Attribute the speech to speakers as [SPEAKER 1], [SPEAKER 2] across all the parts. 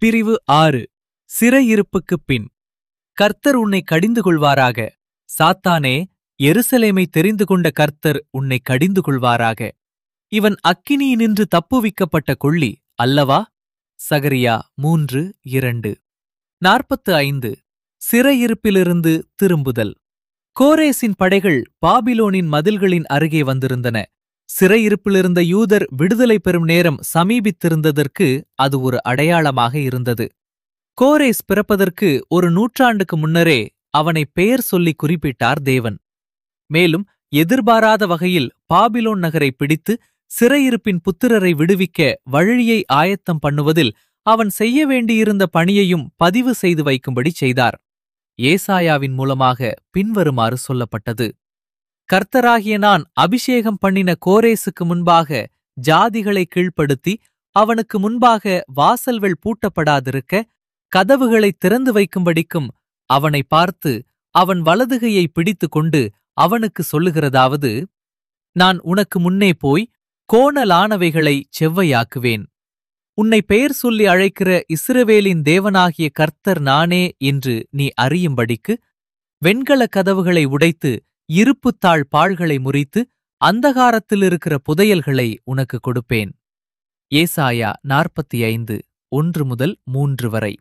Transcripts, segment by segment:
[SPEAKER 1] பிரிவு ஆறு சிறையிருப்புக்குப் பின் கர்த்தர் உன்னை கடிந்து கொள்வாராக சாத்தானே எருசலேமை தெரிந்து கொண்ட கர்த்தர் உன்னை கடிந்து கொள்வாராக இவன் அக்கினியினின்று தப்புவிக்கப்பட்ட கொள்ளி அல்லவா சகரியா மூன்று இரண்டு நாற்பத்து ஐந்து சிறையிருப்பிலிருந்து திரும்புதல் கோரேசின் படைகள் பாபிலோனின் மதில்களின் அருகே வந்திருந்தன சிறையிருப்பிலிருந்த யூதர் விடுதலை பெறும் நேரம் சமீபித்திருந்ததற்கு அது ஒரு அடையாளமாக இருந்தது கோரேஸ் பிறப்பதற்கு ஒரு நூற்றாண்டுக்கு முன்னரே அவனை பெயர் சொல்லி குறிப்பிட்டார் தேவன் மேலும் எதிர்பாராத வகையில் பாபிலோன் நகரை பிடித்து சிறையிருப்பின் புத்திரரை விடுவிக்க வழியை ஆயத்தம் பண்ணுவதில் அவன் செய்ய வேண்டியிருந்த பணியையும் பதிவு செய்து வைக்கும்படி செய்தார் ஏசாயாவின் மூலமாக பின்வருமாறு சொல்லப்பட்டது கர்த்தராகிய நான் அபிஷேகம் பண்ணின கோரேசுக்கு முன்பாக ஜாதிகளை கீழ்ப்படுத்தி அவனுக்கு முன்பாக வாசல்கள் பூட்டப்படாதிருக்க கதவுகளை திறந்து வைக்கும்படிக்கும் அவனை பார்த்து அவன் வலதுகையை பிடித்துக் கொண்டு அவனுக்கு சொல்லுகிறதாவது நான் உனக்கு முன்னே போய் கோணலானவைகளை செவ்வையாக்குவேன் உன்னை பெயர் சொல்லி அழைக்கிற இஸ்ரவேலின் தேவனாகிய கர்த்தர் நானே என்று நீ அறியும்படிக்கு வெண்கலக் கதவுகளை உடைத்து இருப்புத்தாழ் பாழ்களை முறித்து அந்தகாரத்தில் இருக்கிற புதையல்களை உனக்கு கொடுப்பேன் ஏசாயா நாற்பத்தி ஐந்து ஒன்று முதல் மூன்று வரை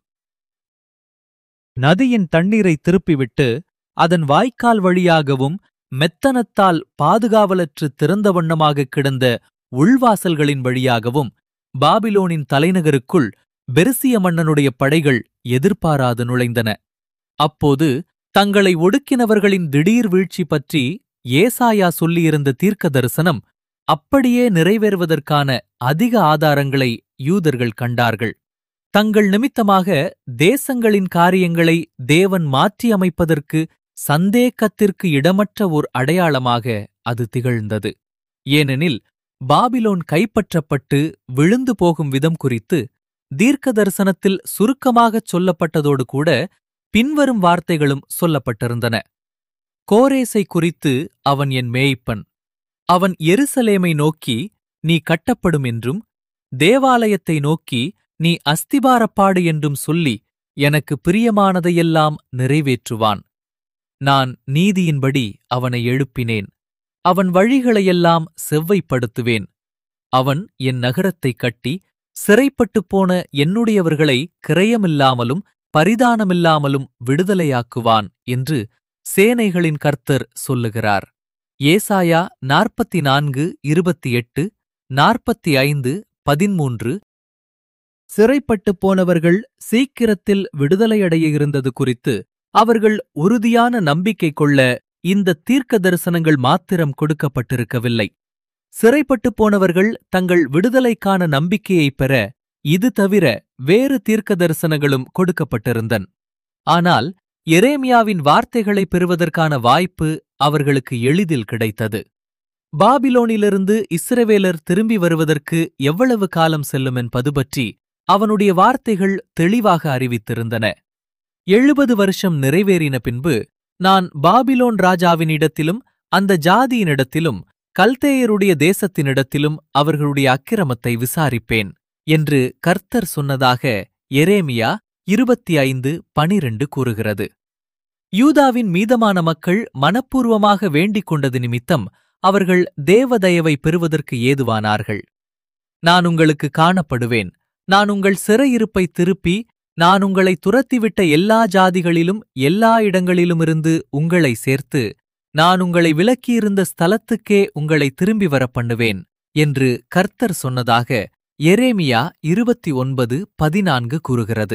[SPEAKER 1] நதியின் தண்ணீரை திருப்பிவிட்டு அதன் வாய்க்கால் வழியாகவும் மெத்தனத்தால் பாதுகாவலற்று திறந்த வண்ணமாக கிடந்த உள்வாசல்களின் வழியாகவும் பாபிலோனின் தலைநகருக்குள் பெருசிய மன்னனுடைய படைகள் எதிர்பாராது நுழைந்தன அப்போது தங்களை ஒடுக்கினவர்களின் திடீர் வீழ்ச்சி பற்றி ஏசாயா சொல்லியிருந்த தீர்க்க தரிசனம் அப்படியே நிறைவேறுவதற்கான அதிக ஆதாரங்களை யூதர்கள் கண்டார்கள் தங்கள் நிமித்தமாக தேசங்களின் காரியங்களை தேவன் மாற்றியமைப்பதற்கு சந்தேகத்திற்கு இடமற்ற ஓர் அடையாளமாக அது திகழ்ந்தது ஏனெனில் பாபிலோன் கைப்பற்றப்பட்டு விழுந்து போகும் விதம் குறித்து தீர்க்க தரிசனத்தில் சுருக்கமாகச் சொல்லப்பட்டதோடு கூட பின்வரும் வார்த்தைகளும் சொல்லப்பட்டிருந்தன கோரேசை குறித்து அவன் என் மேய்ப்பன் அவன் எருசலேமை நோக்கி நீ கட்டப்படும் என்றும் தேவாலயத்தை நோக்கி நீ அஸ்திபாரப்பாடு என்றும் சொல்லி எனக்கு பிரியமானதையெல்லாம் நிறைவேற்றுவான் நான் நீதியின்படி அவனை எழுப்பினேன் அவன் வழிகளையெல்லாம் செவ்வைப்படுத்துவேன் அவன் என் நகரத்தைக் கட்டி சிறைப்பட்டுப் போன என்னுடையவர்களை கிரயமில்லாமலும் பரிதானமில்லாமலும் விடுதலையாக்குவான் என்று சேனைகளின் கர்த்தர் சொல்லுகிறார் ஏசாயா நாற்பத்தி நான்கு இருபத்தி எட்டு நாற்பத்தி ஐந்து பதிமூன்று சிறைப்பட்டுப் போனவர்கள் சீக்கிரத்தில் விடுதலையடைய இருந்தது குறித்து அவர்கள் உறுதியான நம்பிக்கை கொள்ள இந்த தீர்க்க தரிசனங்கள் மாத்திரம் கொடுக்கப்பட்டிருக்கவில்லை சிறைப்பட்டுப் போனவர்கள் தங்கள் விடுதலைக்கான நம்பிக்கையைப் பெற இது தவிர வேறு தீர்க்க தரிசனங்களும் கொடுக்கப்பட்டிருந்தன் ஆனால் எரேமியாவின் வார்த்தைகளை பெறுவதற்கான வாய்ப்பு அவர்களுக்கு எளிதில் கிடைத்தது பாபிலோனிலிருந்து இஸ்ரவேலர் திரும்பி வருவதற்கு எவ்வளவு காலம் செல்லும் என்பது பற்றி அவனுடைய வார்த்தைகள் தெளிவாக அறிவித்திருந்தன எழுபது வருஷம் நிறைவேறின பின்பு நான் பாபிலோன் ராஜாவினிடத்திலும் அந்த ஜாதியினிடத்திலும் கல்தேயருடைய தேசத்தினிடத்திலும் அவர்களுடைய அக்கிரமத்தை விசாரிப்பேன் என்று கர்த்தர் சொன்னதாக எரேமியா இருபத்தி ஐந்து பனிரெண்டு கூறுகிறது யூதாவின் மீதமான மக்கள் மனப்பூர்வமாக வேண்டிக் கொண்டது நிமித்தம் அவர்கள் தேவதயவை பெறுவதற்கு ஏதுவானார்கள் நான் உங்களுக்கு காணப்படுவேன் நான் உங்கள் சிறையிருப்பை திருப்பி நான் உங்களை துரத்திவிட்ட எல்லா ஜாதிகளிலும் எல்லா இடங்களிலுமிருந்து உங்களை சேர்த்து நான் உங்களை விலக்கியிருந்த ஸ்தலத்துக்கே உங்களை திரும்பி வரப் பண்ணுவேன் என்று கர்த்தர் சொன்னதாக எரேமியா இருபத்தி ஒன்பது பதினான்கு கூறுகிறது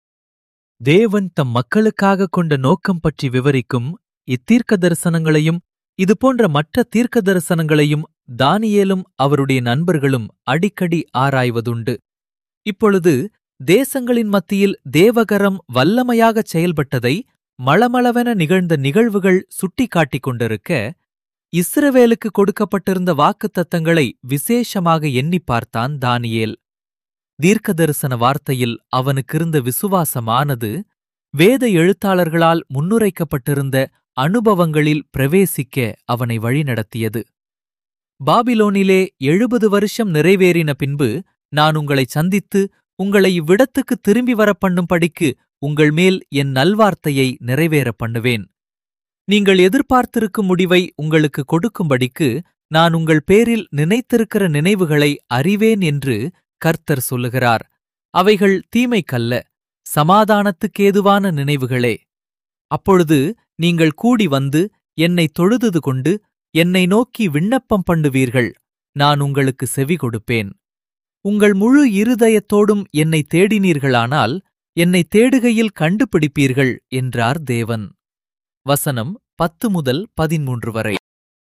[SPEAKER 1] தேவன் தம் மக்களுக்காக கொண்ட நோக்கம் பற்றி விவரிக்கும் இத்தீர்க்க தரிசனங்களையும் இதுபோன்ற மற்ற தீர்க்க தரிசனங்களையும் தானியேலும் அவருடைய நண்பர்களும் அடிக்கடி ஆராய்வதுண்டு இப்பொழுது தேசங்களின் மத்தியில் தேவகரம் வல்லமையாகச் செயல்பட்டதை மளமளவென நிகழ்ந்த நிகழ்வுகள் சுட்டிக்காட்டிக் கொண்டிருக்க இஸ்ரவேலுக்கு கொடுக்கப்பட்டிருந்த வாக்குத்தத்தங்களை விசேஷமாக எண்ணிப் பார்த்தான் தானியேல் தீர்க்க தரிசன வார்த்தையில் அவனுக்கிருந்த விசுவாசமானது வேத எழுத்தாளர்களால் முன்னுரைக்கப்பட்டிருந்த அனுபவங்களில் பிரவேசிக்க அவனை வழிநடத்தியது பாபிலோனிலே எழுபது வருஷம் நிறைவேறின பின்பு நான் உங்களை சந்தித்து உங்களை இவ்விடத்துக்கு திரும்பி வர பண்ணும்படிக்கு உங்கள் மேல் என் நல்வார்த்தையை நிறைவேற பண்ணுவேன் நீங்கள் எதிர்பார்த்திருக்கும் முடிவை உங்களுக்கு கொடுக்கும்படிக்கு நான் உங்கள் பேரில் நினைத்திருக்கிற நினைவுகளை அறிவேன் என்று கர்த்தர் சொல்லுகிறார் அவைகள் தீமைக்கல்ல சமாதானத்துக்கேதுவான நினைவுகளே அப்பொழுது நீங்கள் கூடி வந்து என்னை தொழுது கொண்டு என்னை நோக்கி விண்ணப்பம் பண்ணுவீர்கள் நான் உங்களுக்கு செவி கொடுப்பேன் உங்கள் முழு இருதயத்தோடும் என்னை தேடினீர்களானால் என்னை தேடுகையில் கண்டுபிடிப்பீர்கள் என்றார் தேவன் வசனம் பத்து முதல் பதிமூன்று வரை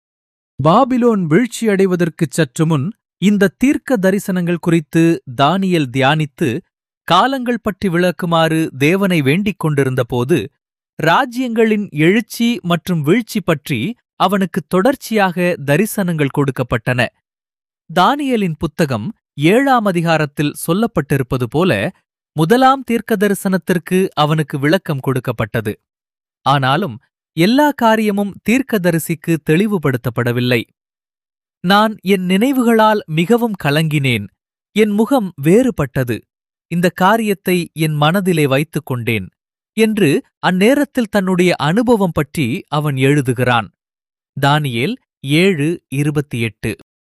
[SPEAKER 1] பாபிலோன் வீழ்ச்சியடைவதற்குச் சற்று முன் இந்த தீர்க்க தரிசனங்கள் குறித்து தானியல் தியானித்து காலங்கள் பற்றி விளக்குமாறு தேவனை வேண்டிக் கொண்டிருந்தபோது ராஜ்யங்களின் எழுச்சி மற்றும் வீழ்ச்சி பற்றி அவனுக்கு தொடர்ச்சியாக தரிசனங்கள் கொடுக்கப்பட்டன தானியலின் புத்தகம் ஏழாம் அதிகாரத்தில் சொல்லப்பட்டிருப்பது போல முதலாம் தீர்க்க தரிசனத்திற்கு அவனுக்கு விளக்கம் கொடுக்கப்பட்டது ஆனாலும் எல்லா காரியமும் தீர்க்கதரிசிக்கு தெளிவுபடுத்தப்படவில்லை நான் என் நினைவுகளால் மிகவும் கலங்கினேன் என் முகம் வேறுபட்டது இந்த காரியத்தை என் மனதிலே வைத்துக் கொண்டேன் என்று அந்நேரத்தில் தன்னுடைய அனுபவம் பற்றி அவன் எழுதுகிறான் தானியேல் ஏழு இருபத்தி எட்டு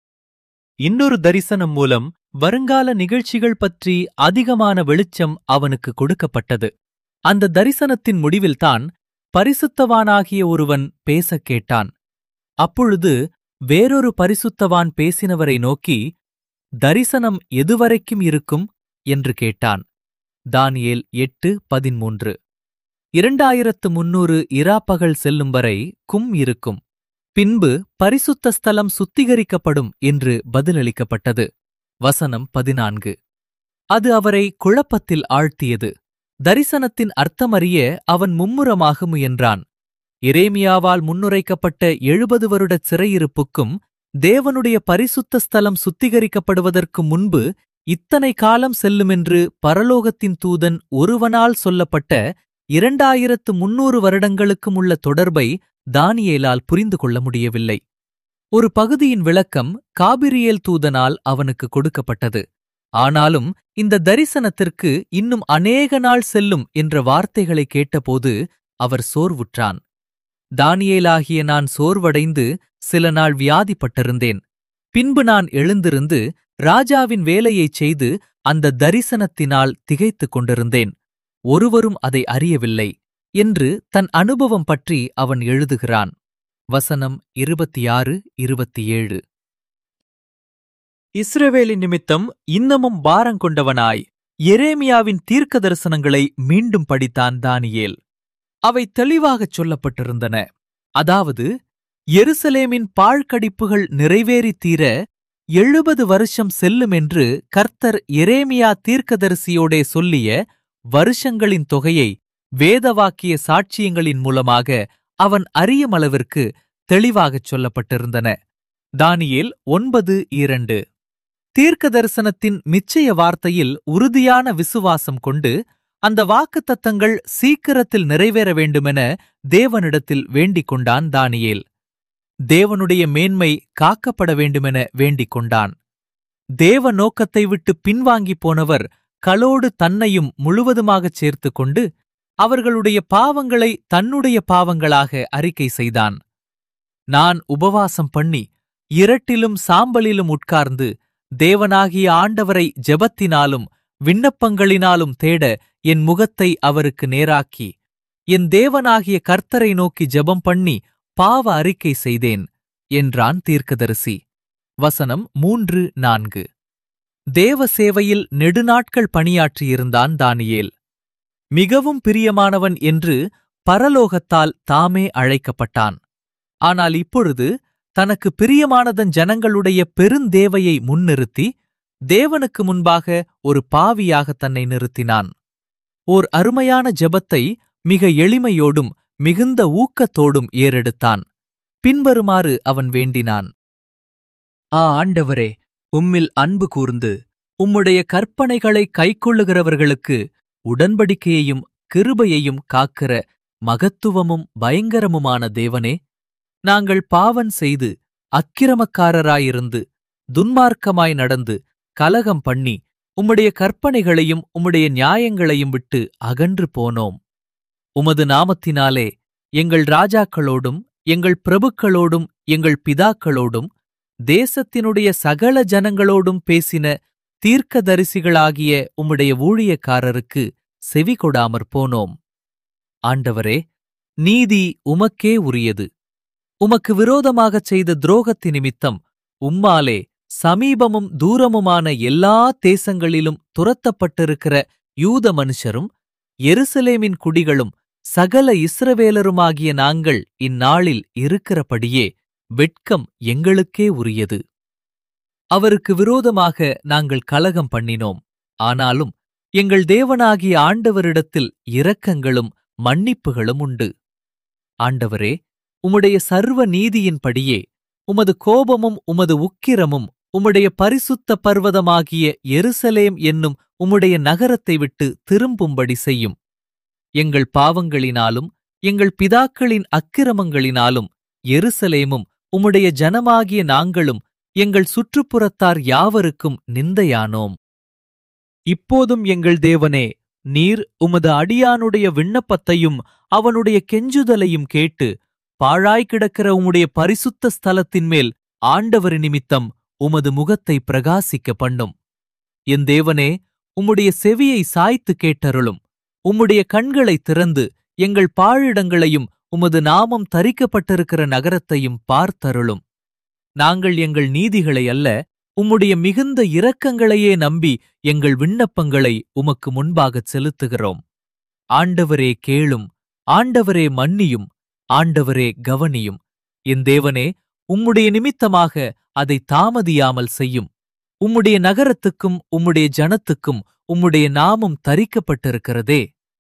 [SPEAKER 1] இன்னொரு தரிசனம் மூலம் வருங்கால நிகழ்ச்சிகள் பற்றி அதிகமான வெளிச்சம் அவனுக்கு கொடுக்கப்பட்டது அந்த தரிசனத்தின் முடிவில்தான் பரிசுத்தவானாகிய ஒருவன் பேசக் கேட்டான் அப்பொழுது வேறொரு பரிசுத்தவான் பேசினவரை நோக்கி தரிசனம் எதுவரைக்கும் இருக்கும் என்று கேட்டான் தானியேல் எட்டு பதிமூன்று இரண்டாயிரத்து முன்னூறு இராப்பகல் செல்லும் வரை கும் இருக்கும் பின்பு பரிசுத்த ஸ்தலம் சுத்திகரிக்கப்படும் என்று பதிலளிக்கப்பட்டது வசனம் பதினான்கு அது அவரை குழப்பத்தில் ஆழ்த்தியது தரிசனத்தின் அர்த்தமறிய அவன் மும்முரமாக முயன்றான் இரேமியாவால் முன்னுரைக்கப்பட்ட எழுபது வருடச் சிறையிருப்புக்கும் தேவனுடைய பரிசுத்த ஸ்தலம் சுத்திகரிக்கப்படுவதற்கு முன்பு இத்தனை காலம் செல்லுமென்று பரலோகத்தின் தூதன் ஒருவனால் சொல்லப்பட்ட இரண்டாயிரத்து முன்னூறு வருடங்களுக்கும் உள்ள தொடர்பை தானியேலால் புரிந்து கொள்ள முடியவில்லை ஒரு பகுதியின் விளக்கம் காபிரியேல் தூதனால் அவனுக்கு கொடுக்கப்பட்டது ஆனாலும் இந்த தரிசனத்திற்கு இன்னும் அநேக நாள் செல்லும் என்ற வார்த்தைகளை கேட்டபோது அவர் சோர்வுற்றான் தானியேலாகிய நான் சோர்வடைந்து சில நாள் வியாதிப்பட்டிருந்தேன் பின்பு நான் எழுந்திருந்து ராஜாவின் வேலையைச் செய்து அந்த தரிசனத்தினால் திகைத்துக் கொண்டிருந்தேன் ஒருவரும் அதை அறியவில்லை என்று தன் அனுபவம் பற்றி அவன் எழுதுகிறான் வசனம் இருபத்தி ஆறு இருபத்தி ஏழு இஸ்ரவேலின் நிமித்தம் இன்னமும் பாரங்கொண்டவனாய் எரேமியாவின் தீர்க்க தரிசனங்களை மீண்டும் படித்தான் தானியேல் அவை தெளிவாகச் சொல்லப்பட்டிருந்தன அதாவது எருசலேமின் பாழ்கடிப்புகள் நிறைவேறித் தீர எழுபது வருஷம் செல்லும் என்று கர்த்தர் எரேமியா தீர்க்கதரிசியோடே சொல்லிய வருஷங்களின் தொகையை வேதவாக்கிய சாட்சியங்களின் மூலமாக அவன் அறியுமளவிற்கு தெளிவாகச் சொல்லப்பட்டிருந்தன தானியேல் ஒன்பது இரண்டு தீர்க்க தரிசனத்தின் மிச்சய வார்த்தையில் உறுதியான விசுவாசம் கொண்டு அந்த வாக்குத்தத்தங்கள் சீக்கிரத்தில் நிறைவேற வேண்டுமென தேவனிடத்தில் வேண்டிக் கொண்டான் தானியேல் தேவனுடைய மேன்மை காக்கப்பட வேண்டுமென வேண்டிக் கொண்டான் தேவ நோக்கத்தை விட்டு பின்வாங்கிப் போனவர் களோடு தன்னையும் முழுவதுமாகச் சேர்த்துக் கொண்டு அவர்களுடைய பாவங்களை தன்னுடைய பாவங்களாக அறிக்கை செய்தான் நான் உபவாசம் பண்ணி இரட்டிலும் சாம்பலிலும் உட்கார்ந்து தேவனாகிய ஆண்டவரை ஜெபத்தினாலும் விண்ணப்பங்களினாலும் தேட என் முகத்தை அவருக்கு நேராக்கி என் தேவனாகிய கர்த்தரை நோக்கி ஜெபம் பண்ணி பாவ அறிக்கை செய்தேன் என்றான் தீர்க்கதரிசி வசனம் மூன்று நான்கு தேவ சேவையில் நெடுநாட்கள் பணியாற்றியிருந்தான் தானியேல் மிகவும் பிரியமானவன் என்று பரலோகத்தால் தாமே அழைக்கப்பட்டான் ஆனால் இப்பொழுது தனக்கு பிரியமானதன் ஜனங்களுடைய பெருந்தேவையை முன்னிறுத்தி தேவனுக்கு முன்பாக ஒரு பாவியாக தன்னை நிறுத்தினான் ஓர் அருமையான ஜெபத்தை மிக எளிமையோடும் மிகுந்த ஊக்கத்தோடும் ஏறெடுத்தான் பின்வருமாறு அவன் வேண்டினான் ஆ ஆண்டவரே உம்மில் அன்பு கூர்ந்து உம்முடைய கற்பனைகளை கைக்கொள்ளுகிறவர்களுக்கு உடன்படிக்கையையும் கிருபையையும் காக்கிற மகத்துவமும் பயங்கரமுமான தேவனே நாங்கள் பாவன் செய்து அக்கிரமக்காரராயிருந்து துன்மார்க்கமாய் நடந்து கலகம் பண்ணி உம்முடைய கற்பனைகளையும் உம்முடைய நியாயங்களையும் விட்டு அகன்று போனோம் உமது நாமத்தினாலே எங்கள் ராஜாக்களோடும் எங்கள் பிரபுக்களோடும் எங்கள் பிதாக்களோடும் தேசத்தினுடைய சகல ஜனங்களோடும் பேசின தீர்க்கதரிசிகளாகிய உம்முடைய ஊழியக்காரருக்கு செவி கொடாமற் போனோம் ஆண்டவரே நீதி உமக்கே உரியது உமக்கு விரோதமாகச் செய்த துரோகத்தி நிமித்தம் உம்மாலே சமீபமும் தூரமுமான எல்லா தேசங்களிலும் துரத்தப்பட்டிருக்கிற யூத மனுஷரும் எருசலேமின் குடிகளும் சகல இஸ்ரவேலருமாகிய நாங்கள் இந்நாளில் இருக்கிறபடியே வெட்கம் எங்களுக்கே உரியது அவருக்கு விரோதமாக நாங்கள் கலகம் பண்ணினோம் ஆனாலும் எங்கள் தேவனாகிய ஆண்டவரிடத்தில் இரக்கங்களும் மன்னிப்புகளும் உண்டு ஆண்டவரே உம்முடைய சர்வ நீதியின்படியே உமது கோபமும் உமது உக்கிரமும் உம்முடைய பரிசுத்த பர்வதமாகிய எருசலேம் என்னும் உம்முடைய நகரத்தை விட்டு திரும்பும்படி செய்யும் எங்கள் பாவங்களினாலும் எங்கள் பிதாக்களின் அக்கிரமங்களினாலும் எருசலேமும் உம்முடைய ஜனமாகிய நாங்களும் எங்கள் சுற்றுப்புறத்தார் யாவருக்கும் நிந்தையானோம் இப்போதும் எங்கள் தேவனே நீர் உமது அடியானுடைய விண்ணப்பத்தையும் அவனுடைய கெஞ்சுதலையும் கேட்டு பாழாய் கிடக்கிற உம்முடைய பரிசுத்த ஸ்தலத்தின் மேல் ஆண்டவர் நிமித்தம் உமது முகத்தை பிரகாசிக்க பண்ணும் என் தேவனே உம்முடைய செவியை சாய்த்து கேட்டருளும் உம்முடைய கண்களை திறந்து எங்கள் பாழிடங்களையும் உமது நாமம் தரிக்கப்பட்டிருக்கிற நகரத்தையும் பார்த்தருளும் நாங்கள் எங்கள் நீதிகளை அல்ல உம்முடைய மிகுந்த இரக்கங்களையே நம்பி எங்கள் விண்ணப்பங்களை உமக்கு முன்பாகச் செலுத்துகிறோம் ஆண்டவரே கேளும் ஆண்டவரே மன்னியும் ஆண்டவரே கவனியும் என் தேவனே உம்முடைய நிமித்தமாக அதை தாமதியாமல் செய்யும் உம்முடைய நகரத்துக்கும் உம்முடைய ஜனத்துக்கும் உம்முடைய நாமம் தரிக்கப்பட்டிருக்கிறதே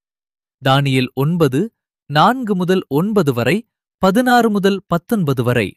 [SPEAKER 1] தானியேல் ஒன்பது நான்கு முதல் ஒன்பது வரை பதினாறு முதல் பத்தொன்பது வரை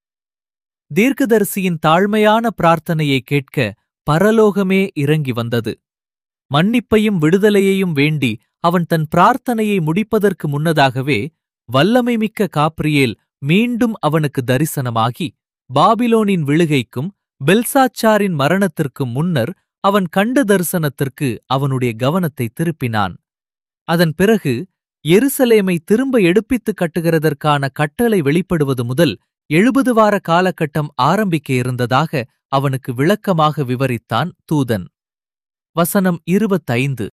[SPEAKER 1] தீர்க்கதரிசியின் தாழ்மையான பிரார்த்தனையை கேட்க பரலோகமே இறங்கி வந்தது மன்னிப்பையும் விடுதலையையும் வேண்டி அவன் தன் பிரார்த்தனையை முடிப்பதற்கு முன்னதாகவே வல்லமைமிக்க காப்ரியேல் மீண்டும் அவனுக்கு தரிசனமாகி பாபிலோனின் விழுகைக்கும் பெல்சாச்சாரின் மரணத்திற்கும் முன்னர் அவன் கண்ட தரிசனத்திற்கு அவனுடைய கவனத்தை திருப்பினான் அதன் பிறகு எருசலேமை திரும்ப எடுப்பித்துக் கட்டுகிறதற்கான கட்டளை வெளிப்படுவது முதல் எழுபது வார காலகட்டம் ஆரம்பிக்க இருந்ததாக அவனுக்கு விளக்கமாக விவரித்தான் தூதன் வசனம் இருபத்தைந்து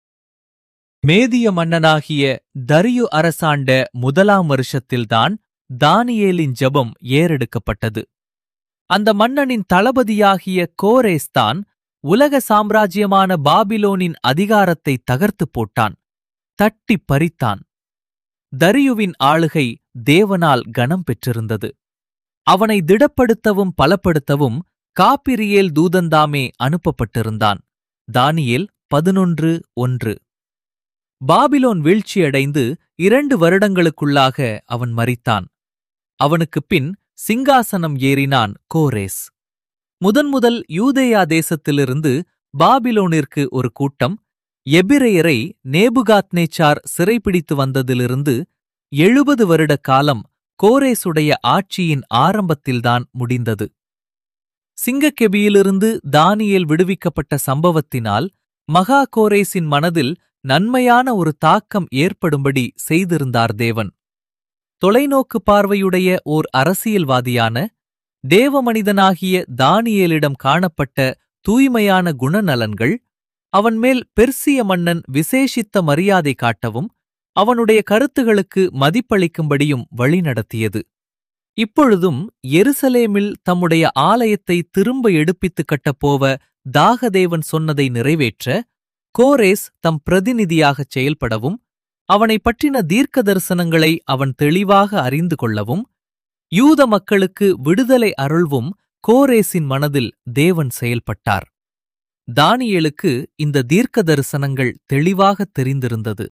[SPEAKER 1] மேதிய மன்னனாகிய தரியு அரசாண்ட முதலாம் வருஷத்தில்தான் தானியேலின் ஜெபம் ஏறெடுக்கப்பட்டது அந்த மன்னனின் தளபதியாகிய கோரேஸ்தான் உலக சாம்ராஜ்யமான பாபிலோனின் அதிகாரத்தை தகர்த்துப் போட்டான் தட்டிப் பறித்தான் தரியுவின் ஆளுகை தேவனால் கனம் பெற்றிருந்தது அவனை திடப்படுத்தவும் பலப்படுத்தவும் காப்பிரியேல் தூதந்தாமே அனுப்பப்பட்டிருந்தான் தானியேல் பதினொன்று ஒன்று பாபிலோன் வீழ்ச்சியடைந்து இரண்டு வருடங்களுக்குள்ளாக அவன் மரித்தான் அவனுக்குப் பின் சிங்காசனம் ஏறினான் கோரேஸ் முதன்முதல் யூதேயா தேசத்திலிருந்து பாபிலோனிற்கு ஒரு கூட்டம் எபிரேயரை நேபுகாத்னேச்சார் சிறைப்பிடித்து வந்ததிலிருந்து எழுபது வருட காலம் கோரேசுடைய ஆட்சியின் ஆரம்பத்தில்தான் முடிந்தது சிங்கக்கெபியிலிருந்து தானியேல் விடுவிக்கப்பட்ட சம்பவத்தினால் மகா கோரேசின் மனதில் நன்மையான ஒரு தாக்கம் ஏற்படும்படி செய்திருந்தார் தேவன் தொலைநோக்கு பார்வையுடைய ஓர் அரசியல்வாதியான தேவமனிதனாகிய தானியேலிடம் காணப்பட்ட தூய்மையான குணநலன்கள் அவன் மேல் பெர்சிய மன்னன் விசேஷித்த மரியாதை காட்டவும் அவனுடைய கருத்துகளுக்கு மதிப்பளிக்கும்படியும் வழிநடத்தியது இப்பொழுதும் எருசலேமில் தம்முடைய ஆலயத்தை திரும்ப எடுப்பித்துக் கட்டப்போவ தாகதேவன் சொன்னதை நிறைவேற்ற கோரேஸ் தம் பிரதிநிதியாகச் செயல்படவும் அவனை பற்றின தீர்க்க தரிசனங்களை அவன் தெளிவாக அறிந்து கொள்ளவும் யூத மக்களுக்கு விடுதலை அருள்வும் கோரேசின் மனதில் தேவன் செயல்பட்டார் தானியேலுக்கு இந்த தீர்க்க தரிசனங்கள் தெளிவாகத் தெரிந்திருந்தது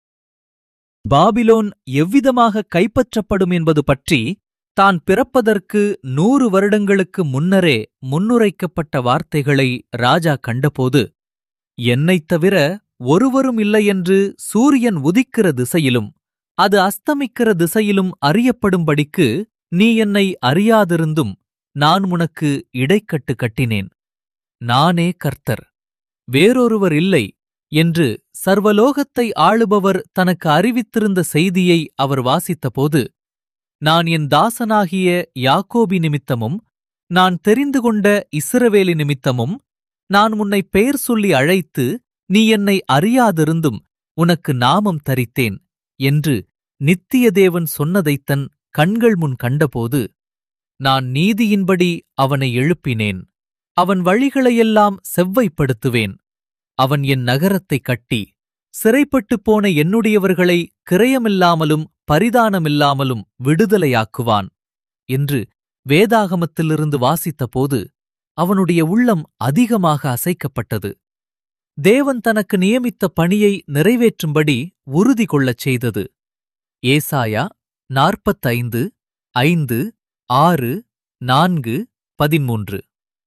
[SPEAKER 1] பாபிலோன் எவ்விதமாக கைப்பற்றப்படும் என்பது பற்றி தான் பிறப்பதற்கு நூறு வருடங்களுக்கு முன்னரே முன்னுரைக்கப்பட்ட வார்த்தைகளை ராஜா கண்டபோது என்னைத் தவிர ஒருவரும் இல்லையென்று சூரியன் உதிக்கிற திசையிலும் அது அஸ்தமிக்கிற திசையிலும் அறியப்படும்படிக்கு நீ என்னை அறியாதிருந்தும் நான் உனக்கு இடைக்கட்டு கட்டினேன் நானே கர்த்தர் வேறொருவர் இல்லை என்று சர்வலோகத்தை ஆளுபவர் தனக்கு அறிவித்திருந்த செய்தியை அவர் வாசித்தபோது நான் என் தாசனாகிய யாக்கோபி நிமித்தமும் நான் தெரிந்து கொண்ட இஸ்ரவேலி நிமித்தமும் நான் உன்னை பெயர் சொல்லி அழைத்து நீ என்னை அறியாதிருந்தும் உனக்கு நாமம் தரித்தேன் என்று நித்திய தேவன் சொன்னதைத் தன் கண்கள் முன் கண்டபோது நான் நீதியின்படி அவனை எழுப்பினேன் அவன் வழிகளையெல்லாம் செவ்வைப்படுத்துவேன் அவன் என் நகரத்தைக் கட்டி சிறைப்பட்டுப் போன என்னுடையவர்களை கிரயமில்லாமலும் பரிதானமில்லாமலும் விடுதலையாக்குவான் என்று வேதாகமத்திலிருந்து வாசித்தபோது அவனுடைய உள்ளம் அதிகமாக அசைக்கப்பட்டது தேவன் தனக்கு நியமித்த பணியை நிறைவேற்றும்படி உறுதி கொள்ளச் செய்தது ஏசாயா நாற்பத்தைந்து ஐந்து ஆறு நான்கு பதிமூன்று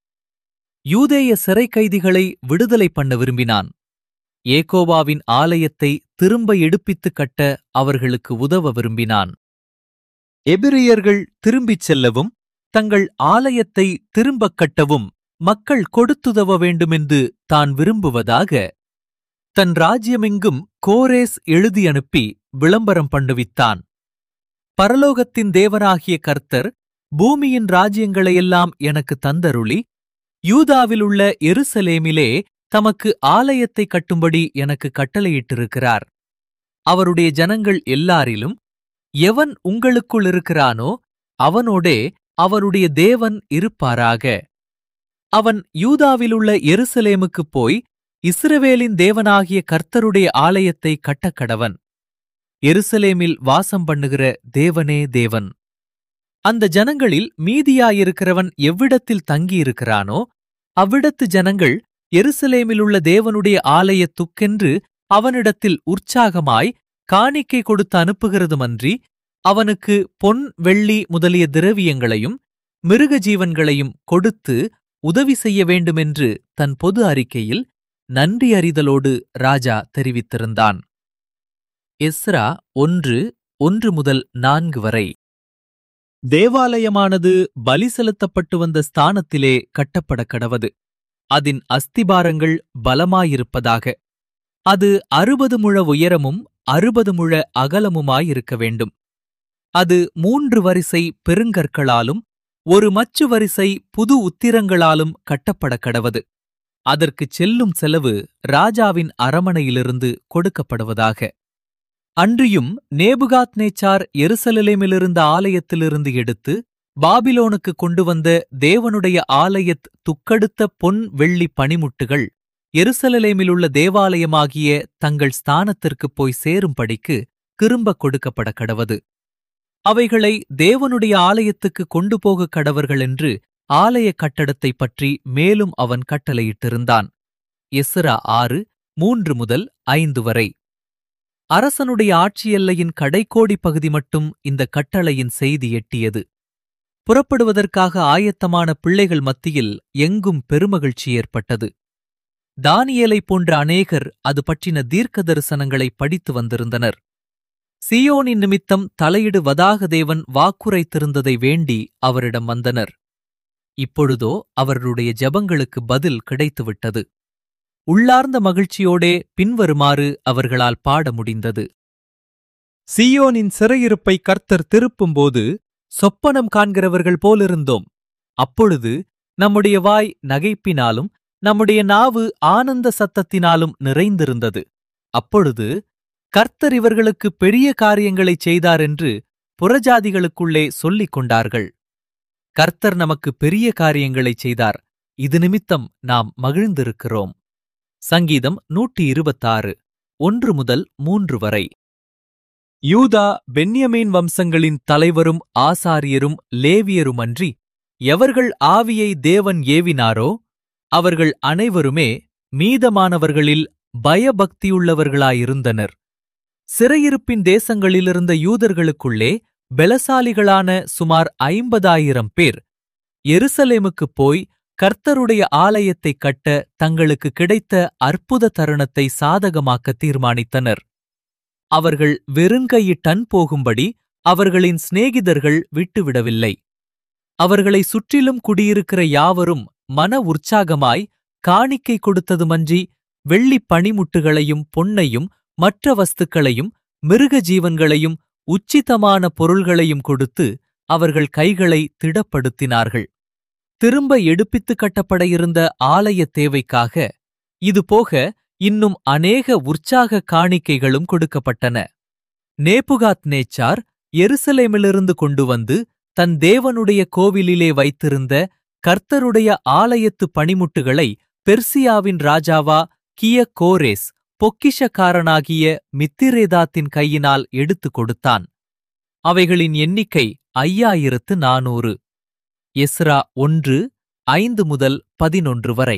[SPEAKER 1] யூதேய சிறை கைதிகளை விடுதலை பண்ண விரும்பினான் ஏகோவாவின் ஆலயத்தை திரும்ப எடுப்பித்துக் கட்ட அவர்களுக்கு உதவ விரும்பினான் எபிரியர்கள் திரும்பிச் செல்லவும் தங்கள் ஆலயத்தை திரும்பக் கட்டவும் மக்கள் கொடுத்துதவ வேண்டுமென்று தான் விரும்புவதாக தன் ராஜ்யமெங்கும் கோரேஸ் எழுதி அனுப்பி விளம்பரம் பண்ணுவித்தான் பரலோகத்தின் தேவனாகிய கர்த்தர் பூமியின் ராஜ்யங்களையெல்லாம் எனக்கு தந்தருளி யூதாவிலுள்ள எருசலேமிலே தமக்கு ஆலயத்தை கட்டும்படி எனக்கு கட்டளையிட்டிருக்கிறார் அவருடைய ஜனங்கள் எல்லாரிலும் எவன் உங்களுக்குள் இருக்கிறானோ அவனோடே அவருடைய தேவன் இருப்பாராக அவன் யூதாவிலுள்ள எருசலேமுக்குப் போய் இஸ்ரவேலின் தேவனாகிய கர்த்தருடைய ஆலயத்தை கட்டக்கடவன் எருசலேமில் வாசம் பண்ணுகிற தேவனே தேவன் அந்த ஜனங்களில் மீதியாயிருக்கிறவன் எவ்விடத்தில் தங்கியிருக்கிறானோ அவ்விடத்து ஜனங்கள் எருசலேமிலுள்ள தேவனுடைய ஆலயத்துக்கென்று அவனிடத்தில் உற்சாகமாய் காணிக்கை கொடுத்து அனுப்புகிறதுமன்றி அவனுக்கு பொன் வெள்ளி முதலிய திரவியங்களையும் மிருக ஜீவன்களையும் கொடுத்து உதவி செய்ய வேண்டுமென்று தன் பொது அறிக்கையில் நன்றி அறிதலோடு ராஜா தெரிவித்திருந்தான் எஸ்ரா ஒன்று ஒன்று முதல் நான்கு வரை தேவாலயமானது பலி செலுத்தப்பட்டு வந்த ஸ்தானத்திலே கட்டப்பட கடவது அதன் அஸ்திபாரங்கள் பலமாயிருப்பதாக அது அறுபது முழ உயரமும் அறுபது முழ அகலமுமாயிருக்க வேண்டும் அது மூன்று வரிசை பெருங்கற்களாலும் ஒரு மச்சு வரிசை புது உத்திரங்களாலும் கட்டப்பட கடவது அதற்குச் செல்லும் செலவு ராஜாவின் அரமனையிலிருந்து கொடுக்கப்படுவதாக அன்றியும் நேபுகாத் நேச்சார் எருசலேமிலிருந்த ஆலயத்திலிருந்து எடுத்து பாபிலோனுக்கு கொண்டு வந்த தேவனுடைய ஆலயத் துக்கடுத்த பொன் வெள்ளி பனிமுட்டுகள் எருசலேமிலுள்ள தேவாலயமாகிய தங்கள் ஸ்தானத்திற்குப் போய் சேரும்படிக்கு திரும்ப கொடுக்கப்பட கடவது அவைகளை தேவனுடைய ஆலயத்துக்கு கொண்டு போக கடவர்கள் என்று ஆலய கட்டடத்தைப் பற்றி மேலும் அவன் கட்டளையிட்டிருந்தான் எஸ்ரா ஆறு மூன்று முதல் ஐந்து வரை அரசனுடைய ஆட்சி எல்லையின் கடைக்கோடி பகுதி மட்டும் இந்த கட்டளையின் செய்தி எட்டியது புறப்படுவதற்காக ஆயத்தமான பிள்ளைகள் மத்தியில் எங்கும் பெருமகிழ்ச்சி ஏற்பட்டது தானியேலைப் போன்ற அநேகர் அது பற்றின தீர்க்க தரிசனங்களை படித்து வந்திருந்தனர் சியோனின் நிமித்தம் தலையிடு வதாக தேவன் வாக்குரைத்திருந்ததை வேண்டி அவரிடம் வந்தனர் இப்பொழுதோ அவர்களுடைய ஜெபங்களுக்கு பதில் கிடைத்துவிட்டது உள்ளார்ந்த மகிழ்ச்சியோடே பின்வருமாறு அவர்களால் பாட முடிந்தது சியோனின் சிறையிருப்பை கர்த்தர் திருப்பும்போது சொப்பனம் காண்கிறவர்கள் போலிருந்தோம் அப்பொழுது நம்முடைய வாய் நகைப்பினாலும் நம்முடைய நாவு ஆனந்த சத்தத்தினாலும் நிறைந்திருந்தது அப்பொழுது கர்த்தர் இவர்களுக்கு பெரிய காரியங்களைச் செய்தார் என்று புறஜாதிகளுக்குள்ளே சொல்லிக் கொண்டார்கள் கர்த்தர் நமக்கு பெரிய காரியங்களைச் செய்தார் இது நிமித்தம் நாம் மகிழ்ந்திருக்கிறோம் சங்கீதம் நூற்றி இருபத்தாறு ஒன்று முதல் மூன்று வரை யூதா பென்யமீன் வம்சங்களின் தலைவரும் ஆசாரியரும் லேவியருமன்றி எவர்கள் ஆவியை தேவன் ஏவினாரோ அவர்கள் அனைவருமே மீதமானவர்களில் பயபக்தியுள்ளவர்களாயிருந்தனர் சிறையிருப்பின் தேசங்களிலிருந்த யூதர்களுக்குள்ளே பெலசாலிகளான சுமார் ஐம்பதாயிரம் பேர் எருசலேமுக்குப் போய் கர்த்தருடைய ஆலயத்தைக் கட்ட தங்களுக்கு கிடைத்த அற்புத தருணத்தை சாதகமாக்க தீர்மானித்தனர் அவர்கள் வெறுங்கையிட்டன் போகும்படி அவர்களின் சிநேகிதர்கள் விட்டுவிடவில்லை அவர்களை சுற்றிலும் குடியிருக்கிற யாவரும் மன உற்சாகமாய் காணிக்கை கொடுத்ததுமன்றி வெள்ளிப் பணிமுட்டுகளையும் பொன்னையும் மற்ற வஸ்துக்களையும் மிருக ஜீவன்களையும் உச்சிதமான பொருள்களையும் கொடுத்து அவர்கள் கைகளை திடப்படுத்தினார்கள் திரும்ப எடுப்பித்து கட்டப்பட இருந்த ஆலய தேவைக்காக இதுபோக இன்னும் அநேக உற்சாக காணிக்கைகளும் கொடுக்கப்பட்டன நேபுகாத் நேச்சார் எருசலேமிலிருந்து கொண்டு வந்து தன் தேவனுடைய கோவிலிலே வைத்திருந்த கர்த்தருடைய ஆலயத்து பணிமுட்டுகளை பெர்சியாவின் ராஜாவா கிய கோரேஸ் பொக்கிஷக்காரனாகிய மித்திரேதாத்தின் கையினால் எடுத்துக் கொடுத்தான் அவைகளின் எண்ணிக்கை ஐயாயிரத்து நானூறு எஸ்ரா ஒன்று ஐந்து முதல் பதினொன்று வரை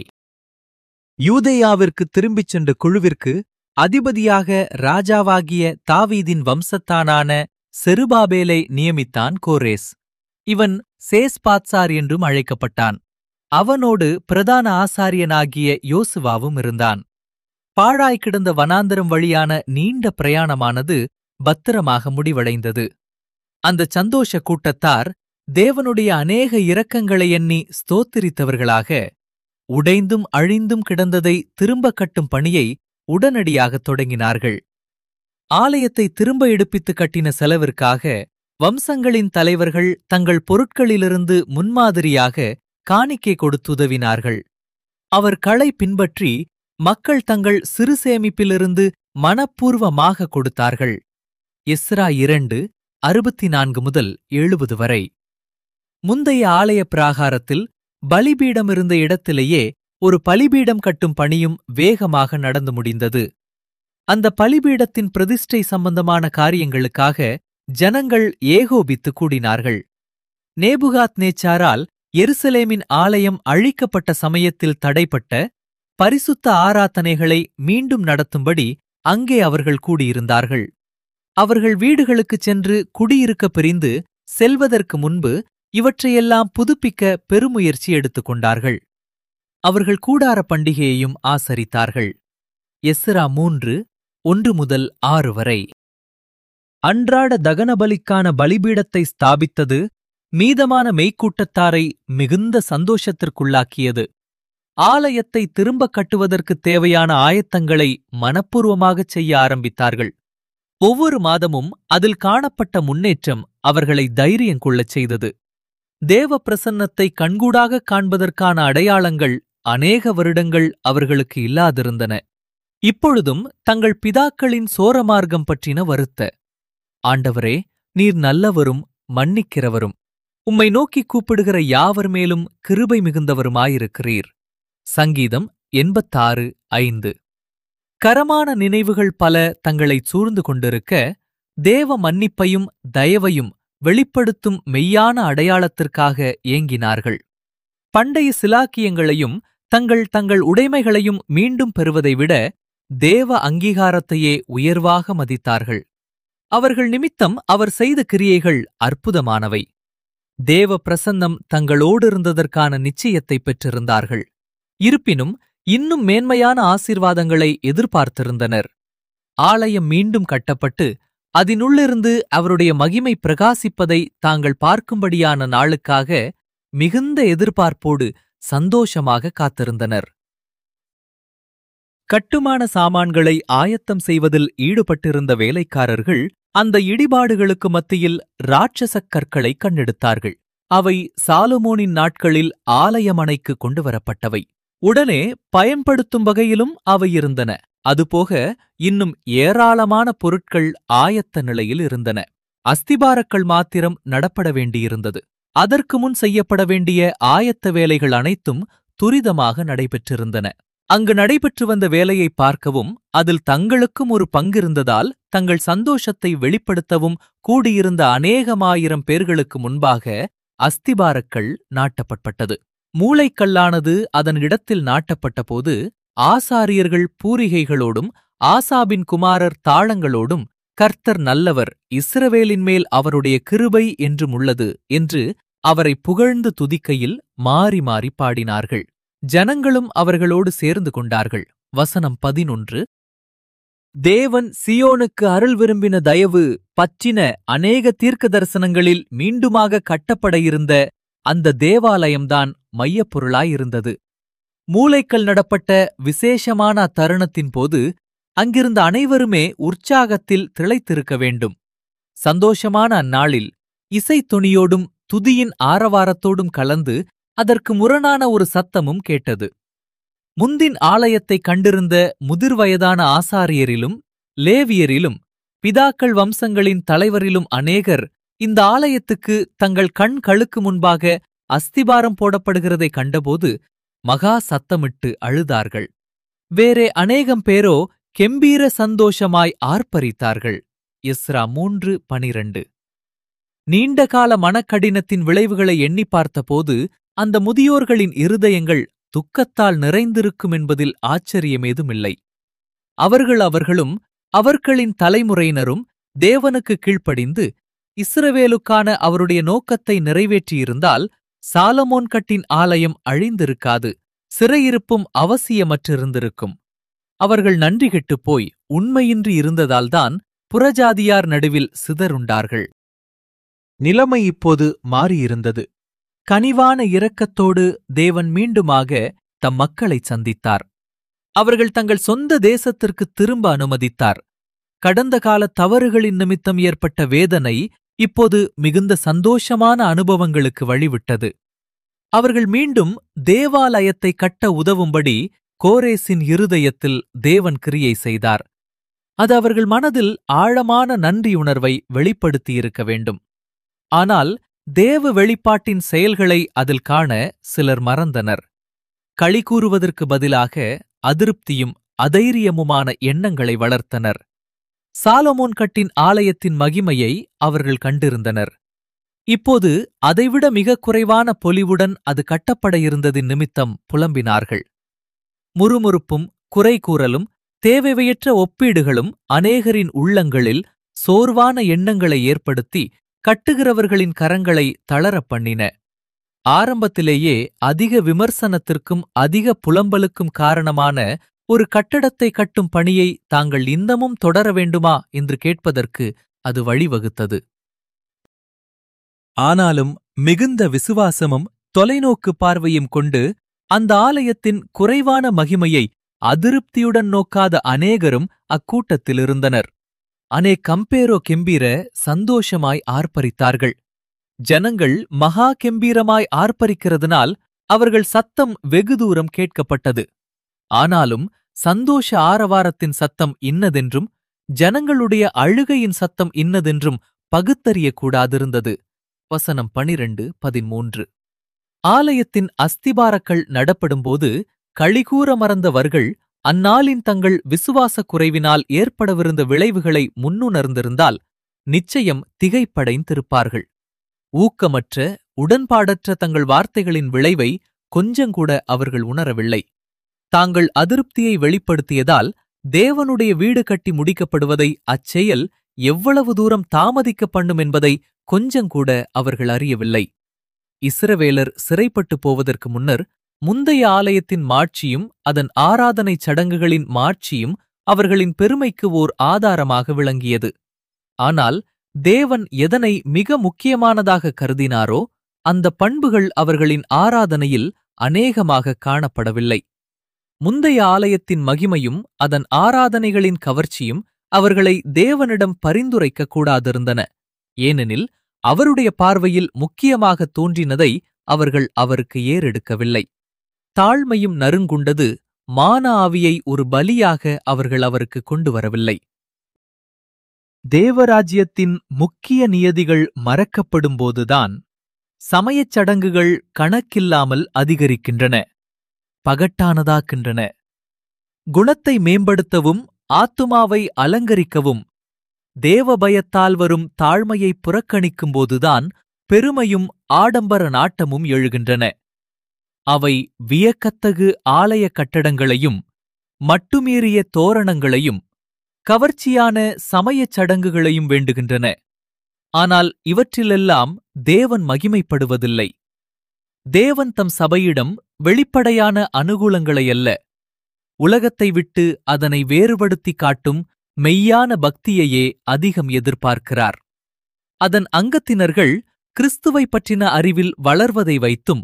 [SPEAKER 1] யூதேயாவிற்கு திரும்பிச் சென்ற குழுவிற்கு அதிபதியாக ராஜாவாகிய தாவீதின் வம்சத்தானான செருபாபேலை நியமித்தான் கோரேஸ் இவன் சேஸ்பாத்சார் என்றும் அழைக்கப்பட்டான் அவனோடு பிரதான ஆசாரியனாகிய யோசுவாவும் இருந்தான் பாழாய் கிடந்த வனாந்தரம் வழியான நீண்ட பிரயாணமானது பத்திரமாக முடிவடைந்தது அந்த சந்தோஷ கூட்டத்தார் தேவனுடைய அநேக இரக்கங்களை எண்ணி ஸ்தோத்திரித்தவர்களாக உடைந்தும் அழிந்தும் கிடந்ததை திரும்ப கட்டும் பணியை உடனடியாகத் தொடங்கினார்கள் ஆலயத்தை திரும்ப எடுப்பித்து கட்டின செலவிற்காக வம்சங்களின் தலைவர்கள் தங்கள் பொருட்களிலிருந்து முன்மாதிரியாக காணிக்கை கொடுத்துதவினார்கள் அவர் களை பின்பற்றி மக்கள் தங்கள் சிறு சேமிப்பிலிருந்து மனப்பூர்வமாக கொடுத்தார்கள் இஸ்ரா இரண்டு அறுபத்தி நான்கு முதல் எழுபது வரை முந்தைய ஆலய பிராகாரத்தில் பலிபீடம் இருந்த இடத்திலேயே ஒரு பலிபீடம் கட்டும் பணியும் வேகமாக நடந்து முடிந்தது அந்த பலிபீடத்தின் பிரதிஷ்டை சம்பந்தமான காரியங்களுக்காக ஜனங்கள் ஏகோபித்து கூடினார்கள் நேபுகாத் நேச்சாரால் எருசலேமின் ஆலயம் அழிக்கப்பட்ட சமயத்தில் தடைப்பட்ட பரிசுத்த ஆராதனைகளை மீண்டும் நடத்தும்படி அங்கே அவர்கள் கூடியிருந்தார்கள் அவர்கள் வீடுகளுக்குச் சென்று குடியிருக்க பிரிந்து செல்வதற்கு முன்பு இவற்றையெல்லாம் புதுப்பிக்க பெருமுயற்சி எடுத்துக் கொண்டார்கள் அவர்கள் கூடார பண்டிகையையும் ஆசரித்தார்கள் எஸ்ரா மூன்று ஒன்று முதல் ஆறு வரை அன்றாட தகனபலிக்கான பலிபீடத்தை ஸ்தாபித்தது மீதமான மெய்க்கூட்டத்தாரை மிகுந்த சந்தோஷத்திற்குள்ளாக்கியது ஆலயத்தை திரும்பக் கட்டுவதற்குத் தேவையான ஆயத்தங்களை மனப்பூர்வமாகச் செய்ய ஆரம்பித்தார்கள் ஒவ்வொரு மாதமும் அதில் காணப்பட்ட முன்னேற்றம் அவர்களை தைரியம் கொள்ளச் செய்தது தேவ பிரசன்னத்தை கண்கூடாகக் காண்பதற்கான அடையாளங்கள் அநேக வருடங்கள் அவர்களுக்கு இல்லாதிருந்தன இப்பொழுதும் தங்கள் பிதாக்களின் சோரமார்க்கம் பற்றின வருத்த ஆண்டவரே நீர் நல்லவரும் மன்னிக்கிறவரும் உம்மை நோக்கி கூப்பிடுகிற யாவர் மேலும் கிருபை மிகுந்தவருமாயிருக்கிறீர் சங்கீதம் எண்பத்தாறு ஐந்து கரமான நினைவுகள் பல தங்களைச் சூழ்ந்து கொண்டிருக்க தேவ மன்னிப்பையும் தயவையும் வெளிப்படுத்தும் மெய்யான அடையாளத்திற்காக ஏங்கினார்கள் பண்டைய சிலாக்கியங்களையும் தங்கள் தங்கள் உடைமைகளையும் மீண்டும் பெறுவதை விட தேவ அங்கீகாரத்தையே உயர்வாக மதித்தார்கள் அவர்கள் நிமித்தம் அவர் செய்த கிரியைகள் அற்புதமானவை தேவ பிரசன்னம் தங்களோடிருந்ததற்கான நிச்சயத்தை பெற்றிருந்தார்கள் இருப்பினும் இன்னும் மேன்மையான ஆசீர்வாதங்களை எதிர்பார்த்திருந்தனர் ஆலயம் மீண்டும் கட்டப்பட்டு அதனுள்ளிருந்து அவருடைய மகிமை பிரகாசிப்பதை தாங்கள் பார்க்கும்படியான நாளுக்காக மிகுந்த எதிர்பார்ப்போடு சந்தோஷமாக காத்திருந்தனர் கட்டுமான சாமான்களை ஆயத்தம் செய்வதில் ஈடுபட்டிருந்த வேலைக்காரர்கள் அந்த இடிபாடுகளுக்கு மத்தியில் ராட்சசக் கற்களை கண்டெடுத்தார்கள் அவை சாலமோனின் நாட்களில் ஆலயமனைக்கு கொண்டு வரப்பட்டவை உடனே பயன்படுத்தும் வகையிலும் அவை இருந்தன அதுபோக இன்னும் ஏராளமான பொருட்கள் ஆயத்த நிலையில் இருந்தன அஸ்திபாரக்கள் மாத்திரம் நடப்பட வேண்டியிருந்தது அதற்கு முன் செய்யப்பட வேண்டிய ஆயத்த வேலைகள் அனைத்தும் துரிதமாக நடைபெற்றிருந்தன அங்கு நடைபெற்று வந்த வேலையை பார்க்கவும் அதில் தங்களுக்கும் ஒரு பங்கிருந்ததால் தங்கள் சந்தோஷத்தை வெளிப்படுத்தவும் கூடியிருந்த அநேகமாயிரம் பேர்களுக்கு முன்பாக அஸ்திபாரக்கள் நாட்டப்பட்டது மூளைக்கல்லானது அதன் இடத்தில் நாட்டப்பட்டபோது ஆசாரியர்கள் பூரிகைகளோடும் ஆசாபின் குமாரர் தாளங்களோடும் கர்த்தர் நல்லவர் இஸ்ரவேலின் மேல் அவருடைய கிருபை என்றும் உள்ளது என்று அவரை புகழ்ந்து துதிக்கையில் மாறி மாறி பாடினார்கள் ஜனங்களும் அவர்களோடு சேர்ந்து கொண்டார்கள் வசனம் பதினொன்று தேவன் சியோனுக்கு அருள் விரும்பின தயவு பற்றின அநேக தீர்க்க தரிசனங்களில் மீண்டுமாக கட்டப்பட இருந்த அந்த தேவாலயம்தான் மையப்பொருளாயிருந்தது மூளைக்கல் நடப்பட்ட விசேஷமான அத்தருணத்தின் போது அங்கிருந்த அனைவருமே உற்சாகத்தில் திளைத்திருக்க வேண்டும் சந்தோஷமான அந்நாளில் இசைத்தொனியோடும் துதியின் ஆரவாரத்தோடும் கலந்து அதற்கு முரணான ஒரு சத்தமும் கேட்டது முந்தின் ஆலயத்தைக் கண்டிருந்த முதிர்வயதான ஆசாரியரிலும் லேவியரிலும் பிதாக்கள் வம்சங்களின் தலைவரிலும் அநேகர் இந்த ஆலயத்துக்கு தங்கள் கண் கழுக்கு முன்பாக அஸ்திபாரம் போடப்படுகிறதைக் கண்டபோது மகா சத்தமிட்டு அழுதார்கள் வேறே அநேகம் பேரோ கெம்பீர சந்தோஷமாய் ஆர்ப்பரித்தார்கள் இஸ்ரா மூன்று பனிரண்டு நீண்டகால மனக்கடினத்தின் விளைவுகளை எண்ணி பார்த்தபோது அந்த முதியோர்களின் இருதயங்கள் துக்கத்தால் நிறைந்திருக்கும் என்பதில் ஆச்சரியமேதுமில்லை அவர்கள் அவர்களும் அவர்களின் தலைமுறையினரும் தேவனுக்கு கீழ்ப்படிந்து இஸ்ரவேலுக்கான அவருடைய நோக்கத்தை நிறைவேற்றியிருந்தால் சாலமோன் கட்டின் ஆலயம் அழிந்திருக்காது சிறையிருப்பும் அவசியமற்றிருந்திருக்கும் அவர்கள் நன்றி கெட்டுப் போய் உண்மையின்றி இருந்ததால்தான் புறஜாதியார் நடுவில் சிதறுண்டார்கள் நிலைமை இப்போது மாறியிருந்தது கனிவான இரக்கத்தோடு தேவன் மீண்டுமாக தம் மக்களைச் சந்தித்தார் அவர்கள் தங்கள் சொந்த தேசத்திற்கு திரும்ப அனுமதித்தார் கடந்த கால தவறுகளின் நிமித்தம் ஏற்பட்ட வேதனை இப்போது மிகுந்த சந்தோஷமான அனுபவங்களுக்கு வழிவிட்டது அவர்கள் மீண்டும் தேவாலயத்தை கட்ட உதவும்படி கோரேசின் இருதயத்தில் தேவன் கிரியை செய்தார் அது அவர்கள் மனதில் ஆழமான நன்றியுணர்வை வெளிப்படுத்தியிருக்க வேண்டும் ஆனால் தேவ வெளிப்பாட்டின் செயல்களை அதில் காண சிலர் மறந்தனர் களி கூறுவதற்கு பதிலாக அதிருப்தியும் அதைரியமுமான எண்ணங்களை வளர்த்தனர் சாலமோன் கட்டின் ஆலயத்தின் மகிமையை அவர்கள் கண்டிருந்தனர் இப்போது அதைவிட மிக குறைவான பொலிவுடன் அது கட்டப்பட இருந்ததின் நிமித்தம் புலம்பினார்கள் முறுமுறுப்பும் குறை கூறலும் தேவையற்ற ஒப்பீடுகளும் அநேகரின் உள்ளங்களில் சோர்வான எண்ணங்களை ஏற்படுத்தி கட்டுகிறவர்களின் கரங்களை தளரப் பண்ணின ஆரம்பத்திலேயே அதிக விமர்சனத்திற்கும் அதிக புலம்பலுக்கும் காரணமான ஒரு கட்டடத்தை கட்டும் பணியை தாங்கள் இன்னமும் தொடர வேண்டுமா என்று கேட்பதற்கு அது வழிவகுத்தது ஆனாலும் மிகுந்த விசுவாசமும் தொலைநோக்கு பார்வையும் கொண்டு அந்த ஆலயத்தின் குறைவான மகிமையை அதிருப்தியுடன் நோக்காத அநேகரும் அக்கூட்டத்தில் இருந்தனர் அனே கம்பேரோ கெம்பீர சந்தோஷமாய் ஆர்ப்பரித்தார்கள் ஜனங்கள் மகா கெம்பீரமாய் ஆர்ப்பரிக்கிறதுனால் அவர்கள் சத்தம் வெகு தூரம் கேட்கப்பட்டது ஆனாலும் சந்தோஷ ஆரவாரத்தின் சத்தம் இன்னதென்றும் ஜனங்களுடைய அழுகையின் சத்தம் இன்னதென்றும் பகுத்தறியக்கூடாதிருந்தது வசனம் பனிரெண்டு பதிமூன்று ஆலயத்தின் அஸ்திபாரக்கள் நடப்படும்போது களிகூற மறந்தவர்கள் அந்நாளின் தங்கள் விசுவாசக் குறைவினால் ஏற்படவிருந்த விளைவுகளை முன்னுணர்ந்திருந்தால் நிச்சயம் திகைப்படைந்திருப்பார்கள் ஊக்கமற்ற உடன்பாடற்ற தங்கள் வார்த்தைகளின் விளைவை கொஞ்சங்கூட அவர்கள் உணரவில்லை தாங்கள் அதிருப்தியை வெளிப்படுத்தியதால் தேவனுடைய வீடு கட்டி முடிக்கப்படுவதை அச்செயல் எவ்வளவு தூரம் தாமதிக்க பண்ணும் என்பதை கொஞ்சங்கூட அவர்கள் அறியவில்லை இஸ்ரவேலர் சிறைப்பட்டு போவதற்கு முன்னர் முந்தைய ஆலயத்தின் மாட்சியும் அதன் ஆராதனைச் சடங்குகளின் மாட்சியும் அவர்களின் பெருமைக்கு ஓர் ஆதாரமாக விளங்கியது ஆனால் தேவன் எதனை மிக முக்கியமானதாக கருதினாரோ அந்த பண்புகள் அவர்களின் ஆராதனையில் அநேகமாக காணப்படவில்லை முந்தைய ஆலயத்தின் மகிமையும் அதன் ஆராதனைகளின் கவர்ச்சியும் அவர்களை தேவனிடம் பரிந்துரைக்க கூடாதிருந்தன ஏனெனில் அவருடைய பார்வையில் முக்கியமாக தோன்றினதை அவர்கள் அவருக்கு ஏறெடுக்கவில்லை தாழ்மையும் நறுங்குண்டது மான ஆவியை ஒரு பலியாக அவர்கள் அவருக்கு கொண்டு வரவில்லை தேவராஜ்யத்தின் முக்கிய நியதிகள் மறக்கப்படும்போதுதான் சமயச் சடங்குகள் கணக்கில்லாமல் அதிகரிக்கின்றன பகட்டானதாக்கின்றன குணத்தை மேம்படுத்தவும் ஆத்துமாவை அலங்கரிக்கவும் தேவபயத்தால் வரும் தாழ்மையை புறக்கணிக்கும்போதுதான் பெருமையும் ஆடம்பர நாட்டமும் எழுகின்றன அவை வியக்கத்தகு ஆலய கட்டடங்களையும் மட்டுமீறிய தோரணங்களையும் கவர்ச்சியான சமயச் சடங்குகளையும் வேண்டுகின்றன ஆனால் இவற்றிலெல்லாம் தேவன் மகிமைப்படுவதில்லை தேவன் தம் சபையிடம் வெளிப்படையான அனுகூலங்களையல்ல உலகத்தை விட்டு அதனை வேறுபடுத்திக் காட்டும் மெய்யான பக்தியையே அதிகம் எதிர்பார்க்கிறார் அதன் அங்கத்தினர்கள் கிறிஸ்துவை பற்றின அறிவில் வளர்வதை வைத்தும்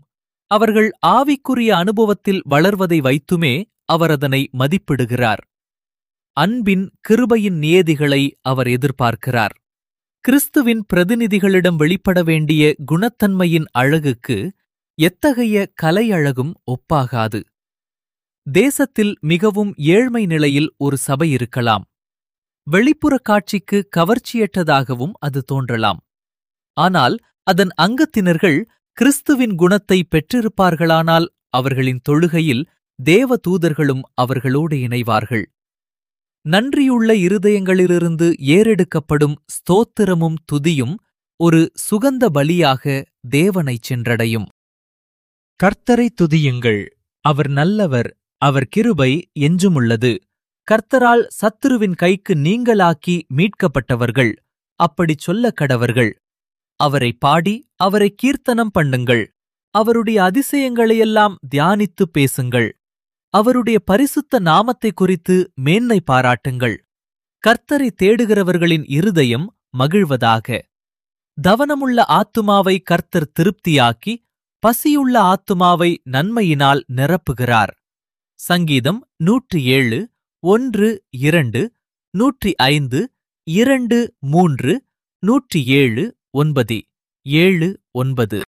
[SPEAKER 1] அவர்கள் ஆவிக்குரிய அனுபவத்தில் வளர்வதை வைத்துமே அவர் அதனை மதிப்பிடுகிறார் அன்பின் கிருபையின் நியதிகளை அவர் எதிர்பார்க்கிறார் கிறிஸ்துவின் பிரதிநிதிகளிடம் வெளிப்பட வேண்டிய குணத்தன்மையின் அழகுக்கு எத்தகைய கலை அழகும் ஒப்பாகாது தேசத்தில் மிகவும் ஏழ்மை நிலையில் ஒரு சபை இருக்கலாம் வெளிப்புற காட்சிக்கு கவர்ச்சியற்றதாகவும் அது தோன்றலாம் ஆனால் அதன் அங்கத்தினர்கள் கிறிஸ்துவின் குணத்தை பெற்றிருப்பார்களானால் அவர்களின் தொழுகையில் தேவ தூதர்களும் அவர்களோடு இணைவார்கள் நன்றியுள்ள இருதயங்களிலிருந்து ஏறெடுக்கப்படும் ஸ்தோத்திரமும் துதியும் ஒரு சுகந்த பலியாக தேவனைச் சென்றடையும் கர்த்தரை துதியுங்கள் அவர் நல்லவர் அவர் கிருபை என்றுமுள்ளது கர்த்தரால் சத்துருவின் கைக்கு நீங்களாக்கி மீட்கப்பட்டவர்கள் அப்படிச் சொல்லக் கடவர்கள் அவரை பாடி அவரை கீர்த்தனம் பண்ணுங்கள் அவருடைய அதிசயங்களையெல்லாம் தியானித்து பேசுங்கள் அவருடைய பரிசுத்த நாமத்தை குறித்து மேன்மை பாராட்டுங்கள் கர்த்தரை தேடுகிறவர்களின் இருதயம் மகிழ்வதாக தவனமுள்ள ஆத்துமாவை கர்த்தர் திருப்தியாக்கி பசியுள்ள ஆத்துமாவை நன்மையினால் நிரப்புகிறார் சங்கீதம் நூற்றி ஏழு ஒன்று இரண்டு நூற்றி ஐந்து இரண்டு மூன்று நூற்றி ஏழு ஒன்பது ஏழு ஒன்பது